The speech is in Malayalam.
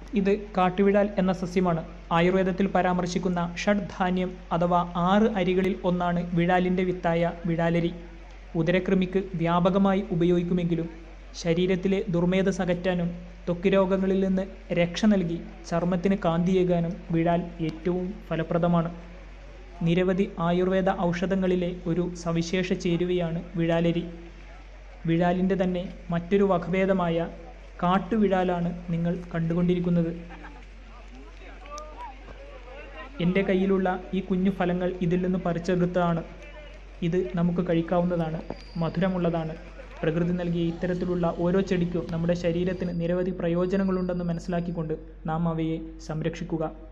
ഇത് കാട്ടുവിഴാൽ എന്ന സസ്യമാണ് ആയുർവേദത്തിൽ പരാമർശിക്കുന്ന ഷഡ്ധാന്യം അഥവാ ആറ് അരികളിൽ ഒന്നാണ് വിഴാലിൻ്റെ വിത്തായ വിഴാലരി ഉദരകൃമിക്ക് വ്യാപകമായി ഉപയോഗിക്കുമെങ്കിലും ശരീരത്തിലെ ദുർമേധസ് അകറ്റാനും ത്വക്ക് രോഗങ്ങളിൽ നിന്ന് രക്ഷ നൽകി ചർമ്മത്തിന് കാന്തിയേകാനും വിഴാൽ ഏറ്റവും ഫലപ്രദമാണ് നിരവധി ആയുർവേദ ഔഷധങ്ങളിലെ ഒരു സവിശേഷ ചേരുവയാണ് വിഴാലരി വിഴാലിൻ്റെ തന്നെ മറ്റൊരു വകഭേദമായ കാട്ടുവിഴാലാണ് നിങ്ങൾ കണ്ടുകൊണ്ടിരിക്കുന്നത് എൻ്റെ കയ്യിലുള്ള ഈ കുഞ്ഞു ഫലങ്ങൾ ഇതിൽ നിന്ന് പറിച്ചെടുത്തതാണ് ഇത് നമുക്ക് കഴിക്കാവുന്നതാണ് മധുരമുള്ളതാണ് പ്രകൃതി നൽകിയ ഇത്തരത്തിലുള്ള ഓരോ ചെടിക്കും നമ്മുടെ ശരീരത്തിന് നിരവധി പ്രയോജനങ്ങളുണ്ടെന്ന് മനസ്സിലാക്കിക്കൊണ്ട് നാം അവയെ സംരക്ഷിക്കുക